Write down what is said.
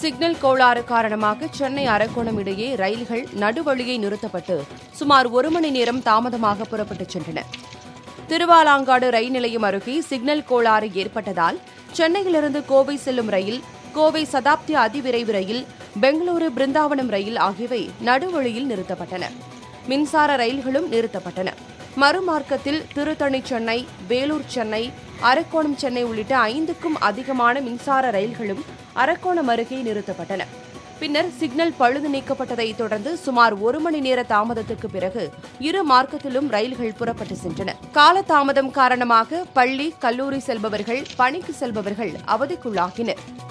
signal கோளாறு காரணமாக சென்னை அரக்கோணம் இடையே ரயில்கள் நடுவழியை நிறுத்தப்பட்டு சுமார் ஒரு மணி நேரம் தாமதமாக புறப்பட்டுச் சென்றன திருவாலாங்காடு ரயில் நிலையம் அருகே சிக்னல் கோளாறு ஏற்பட்டதால் சென்னையிலிருந்து கோவை செல்லும் ரயில் கோவை சதாப்தி அதிவிரைவு ரயில் பெங்களூரு பிருந்தாவனம் ரயில் ஆகியவை நடுவழியில் நிறுத்தப்பட்டன மின்சார ரயில்களும் நிறுத்தப்பட்டன மறுமார்க்கத்தில் திருத்தணி சென்னை வேலூர் சென்னை அரக்கோணம் சென்னை உள்ளிட்ட ஐந்துக்கும் அதிகமான மின்சார ரயில்களும் அரக்கோணம் அருகே நிறுத்தப்பட்டன பின்னர் சிக்னல் பழுது நீக்கப்பட்டதைத் தொடர்ந்து சுமார் ஒரு மணி நேர தாமதத்துக்கு பிறகு இரு மார்க்கத்திலும் ரயில்கள் புறப்பட்டு சென்றன காலதாமதம் காரணமாக பள்ளி கல்லூரி செல்பவர்கள் பணிக்கு செல்பவர்கள் அவதிக்குள்ளாகினர்